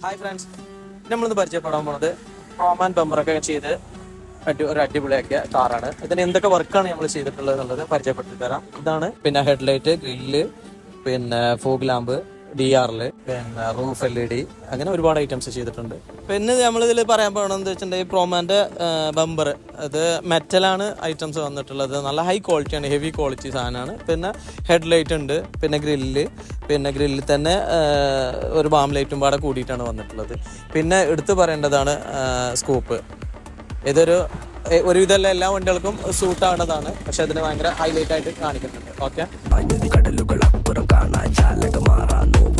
hi friends നമ്മളിന്ന് പരിചയപ്പെടാൻ പോണത് റോമാൻ ബമ്പറൊക്കെ ചെയ്ത് അടി ഒരു അടിപൊളിയാക്കിയ കാറാണ് ഇതിന് എന്തൊക്കെ വർക്കാണ് നമ്മൾ ചെയ്തിട്ടുള്ളത് എന്നുള്ളത് പരിചയപ്പെടുത്തി തരാം ഇതാണ് പിന്നെ ഹെഡ്ലൈറ്റ് ഗ്രില്ല് പിന്നെ ഫോഗ് ലാമ്പ് ഡി ആറില് പിന്നെ റൂഫ് എൽ ഇ ഡി അങ്ങനെ ഒരുപാട് ഐറ്റംസ് ചെയ്തിട്ടുണ്ട് പിന്നെ നമ്മളിതിൽ പറയാൻ പോകണമെന്ന് വെച്ചിട്ടുണ്ടെങ്കിൽ പ്രോമാന്റെ ബമ്പർ അത് മെറ്റലാണ് ഐറ്റംസ് വന്നിട്ടുള്ളത് നല്ല ഹൈ ക്വാളിറ്റിയാണ് ഹെവി ക്വാളിറ്റി സാധനമാണ് പിന്നെ ഹെഡ്ലൈറ്റ് ഉണ്ട് പിന്നെ ഗ്രില്ല് പിന്നെ ഗ്രില്ലിൽ തന്നെ ആ, ഒരു ബാം ലൈറ്റും പാടെ കൂടിയിട്ടാണ് വന്നിട്ടുള്ളത് പിന്നെ എടുത്തു പറയേണ്ടതാണ് സ്കൂപ്പ് ഇതൊരു എ- ഒരുവിധം എല്ലാ വണ്ടികൾക്കും സൂട്ട് ആവുന്നതാണ് പക്ഷെ അതിന് ഭയങ്കര ഹൈലൈറ്റ് ആയിട്ട് കാണിക്കുന്നുണ്ട് ഓക്കെ കടലുകളപ്പുറം കാണാൻ ചാലകമാറാ നോക്കി